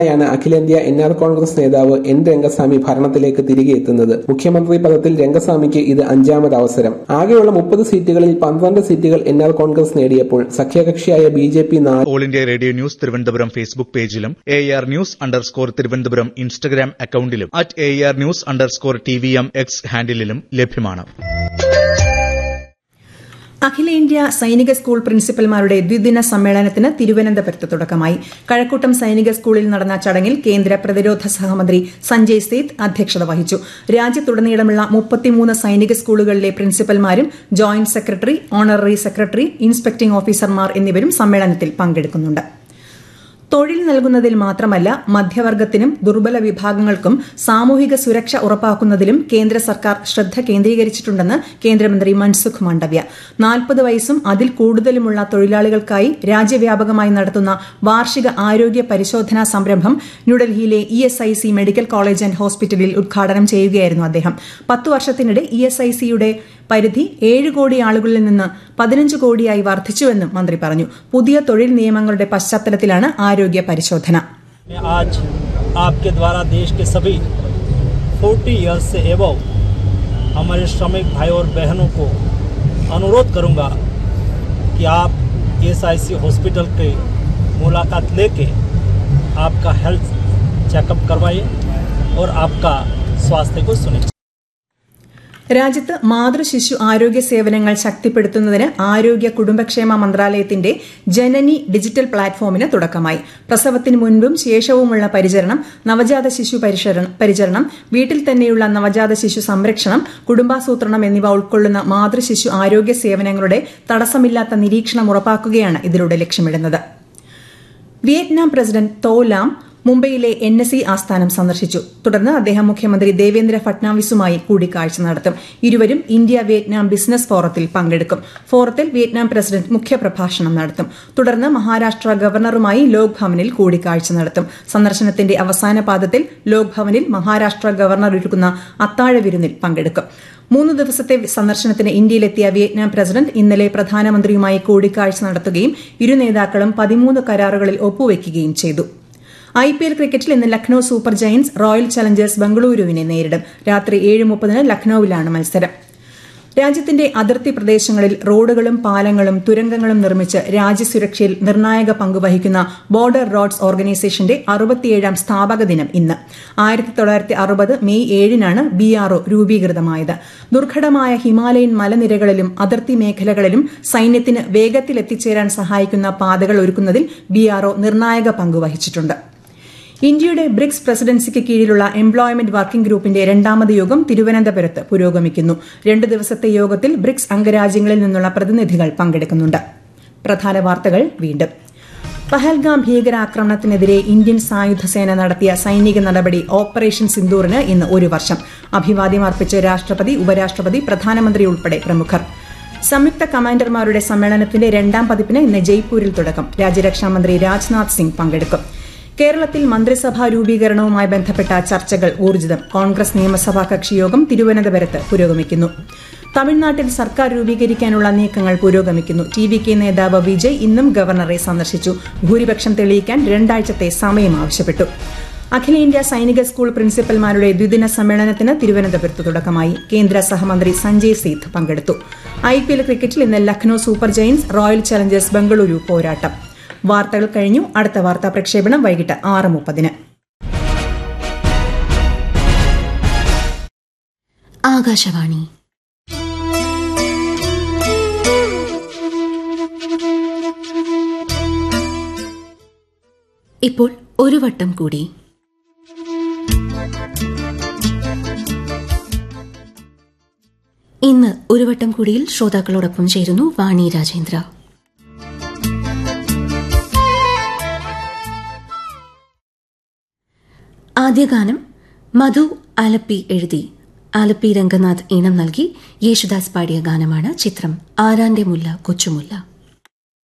യാണ് അഖിലേന്ത്യാ N R Congress നേതാവ് എൻ രംഗസ്വാമി ഭരണത്തിലേക്ക് തിരികെ എത്തുന്നത് മുഖ്യമന്ത്രി പദത്തിൽ രംഗസ്വാമിക്ക് ഇത് അഞ്ചാമത് അവസരം ആകെയുള്ള മുപ്പത് സീറ്റുകളിൽ പന്ത്രണ്ട് സീറ്റുകൾ എൻ ആർ കോൺഗ്രസ് നേടിയപ്പോൾ സഖ്യകക്ഷിയായ ബി ജെ പി നാല് all India radio news Thiruvananthapuram Facebook പേജിലും A R news underscore Thiruvananthapuram Instagram അക്കൌണ്ടിലും at A R news underscore T V M X ഹാൻഡിലും ലഭ്യമാണ് അഖിലേന്ത്യാ സൈനിക സ്കൂൾ പ്രിൻസിപ്പൽമാരുടെ ദ്വിദിന സമ്മേളനത്തിന് തിരുവനന്തപുരത്ത് തുടക്കമായി കഴക്കൂട്ടം സൈനിക സ്കൂളിൽ നടന്ന ചടങ്ങിൽ കേന്ദ്ര പ്രതിരോധ സഹമന്ത്രി സഞ്ജയ് സേത്ത് അധ്യക്ഷത വഹിച്ചു രാജ്യത്തുടനീളമുള്ള മുപ്പത്തിമൂന്ന് സൈനിക സ്കൂളുകളിലെ പ്രിൻസിപ്പൽമാരും joint secretary honorary secretary inspecting ഓഫീസർമാർ എന്നിവരും സമ്മേളനത്തിൽ പങ്കെടുക്കുന്നുണ്ട് തൊഴിൽ നൽകുന്നതിൽ മാത്രമല്ല മധ്യവർഗത്തിനും ദുർബല വിഭാഗങ്ങൾക്കും സാമൂഹിക സുരക്ഷ ഉറപ്പാക്കുന്നതിലും കേന്ദ്ര സർക്കാർ ശ്രദ്ധ കേന്ദ്രീകരിച്ചിട്ടുണ്ടെന്ന് കേന്ദ്രമന്ത്രി മൻസുഖ് മാണ്ഡവ്യ നാൽപ്പത് വയസ്സും അതിൽ കൂടുതലുമുള്ള തൊഴിലാളികൾക്കായി രാജ്യവ്യാപകമായി നടത്തുന്ന വാർഷിക ആരോഗ്യ പരിശോധനാ സംരംഭം ന്യൂഡൽഹിയിലെ E S I C medical college and ഹോസ്പിറ്റലിൽ ഉദ്ഘാടനം ചെയ്യുകയായിരുന്നു അദ്ദേഹം പത്തു വർഷത്തിനിടെ ഇ എസ് ഐ സിയുടെ പരിധി ഏഴ് കോടി ആളുകളിൽ നിന്ന് പതിനഞ്ച് കോടിയായി വർദ്ധിച്ചുവെന്നും മന്ത്രി പറഞ്ഞു പുതിയ തൊഴിൽ നിയമങ്ങളുടെ പശ്ചാത്തലത്തിലാണ് ആരോഗ്യ പരിശോധന मैं आज आपके द्वारा देश के सभी 40 इयर्स से एबव हमारे श्रमिक भाई और बहनों को अनुरोध करूंगा कि आप एस हॉस्पिटल के मुलाकात लेके आपका हेल्थ चेकअप करवाइए और आपका स्वास्थ्य को सुनिश्चित രാജ്യത്ത് മാതൃശിശു ആരോഗ്യ സേവനങ്ങൾ ശക്തിപ്പെടുത്തുന്നതിന് ആരോഗ്യ കുടുംബക്ഷേമ മന്ത്രാലയത്തിന്റെ ജനനി ഡിജിറ്റൽ പ്ലാറ്റ്ഫോമിന് തുടക്കമായി പ്രസവത്തിന് മുൻപും ശേഷവുമുള്ള പരിചരണം നവജാത ശിശു പരിചരണം വീട്ടിൽ തന്നെയുള്ള നവജാത ശിശു സംരക്ഷണം കുടുംബാസൂത്രണം എന്നിവ ഉൾക്കൊള്ളുന്ന മാതൃശിശു ആരോഗ്യ സേവനങ്ങളുടെ തടസ്സമില്ലാത്ത നിരീക്ഷണം ഉറപ്പാക്കുകയാണ് ഇതിലൂടെ ലക്ഷ്യമിടുന്നത് വിയറ്റ്നാം പ്രസിഡന്റ് തോ ലാം മുംബൈയിലെ എൻ എസ് ഇ ആസ്ഥാനം സന്ദർശിച്ചു തുടർന്ന് അദ്ദേഹം മുഖ്യമന്ത്രി ദേവേന്ദ്ര ഫട്നാവിസുമായി കൂടിക്കാഴ്ച നടത്തും ഇരുവരും ഇന്ത്യ വിയറ്റ്നാം ബിസിനസ് ഫോറത്തിൽ പങ്കെടുക്കും ഫോറത്തിൽ വിയറ്റ്നാം പ്രസിഡന്റ് മുഖ്യപ്രഭാഷണം നടത്തും തുടർന്ന് മഹാരാഷ്ട്ര ഗവർണറുമായി ലോക് ഭവനിൽ കൂടിക്കാഴ്ച നടത്തും സന്ദർശനത്തിന്റെ അവസാന പാദത്തിൽ ലോക് ഭവനിൽ മഹാരാഷ്ട്ര ഗവർണർ ഒരുക്കുന്ന അത്താഴ വിരുന്നിൽ പങ്കെടുക്കും മൂന്ന് ദിവസത്തെ സന്ദർശനത്തിന് ഇന്ത്യയിലെത്തിയ വിയറ്റ്നാം പ്രസിഡന്റ് ഇന്നലെ പ്രധാനമന്ത്രിയുമായി കൂടിക്കാഴ്ച നടത്തുകയും ഇരു നേതാക്കളും പതിമൂന്ന് കരാറുകളിൽ ഒപ്പുവയ്ക്കുകയും ചെയ്തു ഐ പി എൽ ക്രിക്കറ്റിൽ ഇന്ന് Lucknow super giants royal challengers ബംഗളൂരുവിനെ നേരിടും രാത്രി ഏഴ് മുപ്പതിന് ലക്നൌവിലാണ് മത്സരം രാജ്യത്തിന്റെ അതിർത്തി പ്രദേശങ്ങളിൽ റോഡുകളും പാലങ്ങളും തുരങ്കങ്ങളും നിർമ്മിച്ച് രാജ്യസുരക്ഷയിൽ നിർണായക പങ്കുവഹിക്കുന്ന ബോർഡർ റോഡ്സ് ഓർഗനൈസേഷന്റെ അറുപത്തിയേഴാം സ്ഥാപക ദിനം ഇന്ന് ആയിരത്തി തൊള്ളായിരത്തി അറുപത് മെയ് ഏഴിനാണ് ബി ആർഒ രൂപീകൃതമായത് ദുർഘടമായ ഹിമാലയൻ മലനിരകളിലും അതിർത്തി മേഖലകളിലും സൈന്യത്തിന് വേഗത്തിൽ എത്തിച്ചേരാൻ സഹായിക്കുന്ന പാതകൾ ഒരുക്കുന്നതിൽ ബി ആർഒ നിർണായക പങ്കുവഹിച്ചിട്ടുണ്ട് ഇന്ത്യയുടെ ബ്രിക്സ് പ്രസിഡൻസിക്ക് കീഴിലുള്ള എംപ്ലോയ്മെന്റ് വർക്കിംഗ് ഗ്രൂപ്പിന്റെ രണ്ടാമത് യോഗം തിരുവനന്തപുരത്ത് പുരോഗമിക്കുന്നു രണ്ട് ദിവസത്തെ യോഗത്തിൽ ബ്രിക്സ് അംഗരാജ്യങ്ങളിൽ നിന്നുള്ള പ്രതിനിധികൾ പങ്കെടുക്കുന്നുണ്ട് പ്രധാന വാർത്തകൾ വീണ്ടും പഹൽഗാം ഭീകരാക്രമണത്തിനെതിരെ ഇന്ത്യൻ സായുധ സേന നടത്തിയ സൈനിക നടപടി ഓപ്പറേഷൻ സിന്ദൂറിന് ഇന്ന് ഒരു വർഷം അഭിവാദ്യം അർപ്പിച്ച് രാഷ്ട്രപതി ഉപരാഷ്ട്രപതി പ്രധാനമന്ത്രി ഉൾപ്പെടെ പ്രമുഖർ സംയുക്ത കമാൻഡർമാരുടെ സമ്മേളനത്തിന്റെ രണ്ടാം പതിപ്പിന് ഇന്ന് ജയ്പൂരിൽ തുടക്കം രാജ്യരക്ഷാമന്ത്രി രാജ്നാഥ് സിംഗ് പങ്കെടുക്കും കേരളത്തിൽ മന്ത്രിസഭാ രൂപീകരണവുമായി ബന്ധപ്പെട്ട ചർച്ചകൾ ഊർജിതം കോൺഗ്രസ് നിയമസഭാ കക്ഷിയോഗം തിരുവനന്തപുരത്ത് പുരോഗമിക്കുന്നു തമിഴ്നാട്ടിൽ സർക്കാർ രൂപീകരിക്കാനുള്ള നീക്കങ്ങൾ പുരോഗമിക്കുന്നു ടി വി കെ നേതാവ് വിജയ് ഇന്നും ഗവർണറെ സന്ദർശിച്ചു ഭൂരിപക്ഷം തെളിയിക്കാൻ രണ്ടാഴ്ചത്തെ സമയം ആവശ്യപ്പെട്ടു അഖിലേന്ത്യാ സൈനിക സ്കൂൾ പ്രിൻസിപ്പൽമാരുടെ ദ്വിദിന സമ്മേളനത്തിന് തിരുവനന്തപുരത്ത് തുടക്കമായി കേന്ദ്ര സഹമന്ത്രി സഞ്ജയ് സേത്ത് പങ്കെടുത്തു ഐ പി എൽ ക്രിക്കറ്റിൽ ഇന്ന് Lucknow super giants royal challengers Bengaluru പോരാട്ടം വാർത്തകൾ കഴിഞ്ഞു അടുത്ത വാർത്താ പ്രക്ഷേപണം വൈകിട്ട് ആറ് മുപ്പതിന് ആകാശവാണി ഇപ്പോൾ ഒരു വട്ടം കൂടി ഇന്ന് ഒരു വട്ടം കൂടിയിൽ ശ്രോതാക്കളോടൊപ്പം ചേരുന്നു വാണി രാജേന്ദ്ര ആദ്യ ഗാനം മധു ആലപ്പി എഴുതി ആലപ്പി രംഗനാഥ് ഈണം നൽകി യേശുദാസ് പാടിയ ഗാനമാണ് ചിത്രം ആരാന്റെ മുല്ല കൊച്ചുമുല്ല